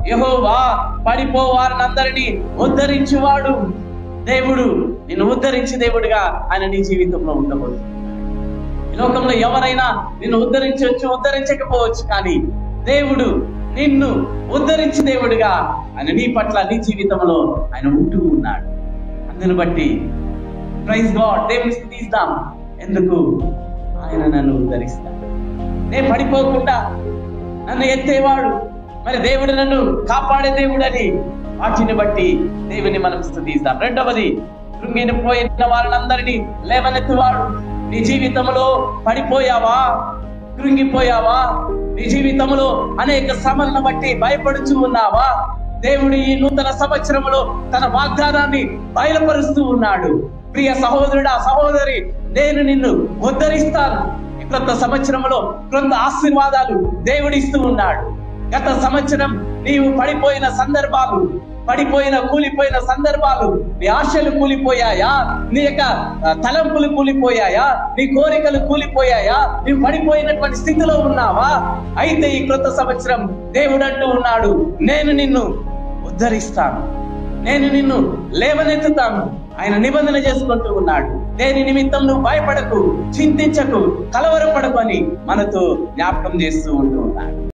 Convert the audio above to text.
యెహోవా పడిపో వారినందరినీ ఉద్ధరించువాడు దేవుడు నిన్ను ఉద్ధరించి దేవుడిగా ఆయన నీ జీవితంలో ఉండబోతుంది ఈ లోకంలో ఎవరైనా నిన్ను ఉద్ధరించవచ్చు ఉద్ధరించకపోవచ్చు కానీ దేవుడు నిన్ను ఉద్ధరించి దేవుడిగా ఆయన నీ పట్ల నీ జీవితంలో ఆయన ఉంటూ ఉన్నాడు అందును బట్టి ప్రైజ్ గాడ్ దేవుని స్థితిస్తాం ఎందుకు ఆయన నన్ను ఉద్ధరిస్తాడు నేను పడిపోకుండా నన్ను ఎత్తేవాడు మరి దేవుడు నన్ను కాపాడే దేవుడు అని వాటిని బట్టి దేవుని మనం స్థుతిస్తాం రెండవది కృంగిన పోయిన వారినందరినీ లేవనెత్తువాడు నీ జీవితంలో పడిపోయావా కృంగిపోయావా నీ జీవితంలో అనేక శ్రమలను బట్టి భయపడుచు ఉన్నావా దేవుడు ఈ నూతన సంవత్సరంలో తన వాగ్దానాన్ని బయలుపరుస్తూ ఉన్నాడు ప్రియ సహోదరుడా సహోదరి నేను నిన్ను ఉద్ధరిస్తాను ఈ క్రొత్త సంవత్సరంలో క్రొత్త ఆశీర్వాదాలు దేవుడిస్తూ ఉన్నాడు గత సంవత్సరం నీవు పడిపోయిన సందర్భాలు పడిపోయిన కూలిపోయిన సందర్భాలు నీ ఆశలు కూలిపోయాయా నీ యొక్క ఆ, తలంపులు కూలిపోయాయా నీ కోరికలు కూలిపోయాయా నీవు పడిపోయినటువంటి స్థితిలో ఉన్నావా అయితే ఈ క్రొత్త సంవత్సరం దేవుడు అంటూ ఉన్నాడు నేను నిన్ను ఉద్ధరిస్తాను నేను నిన్ను లేవనెత్తుతాను ఆయన నిబంధన చేసుకుంటూ ఉన్నాడు దేని నిమిత్తం నువ్వు భయపడకు చింతించకు కలవరపడకు అని మనతో జ్ఞాపకం చేస్తూ ఉంటూ ఉన్నాడు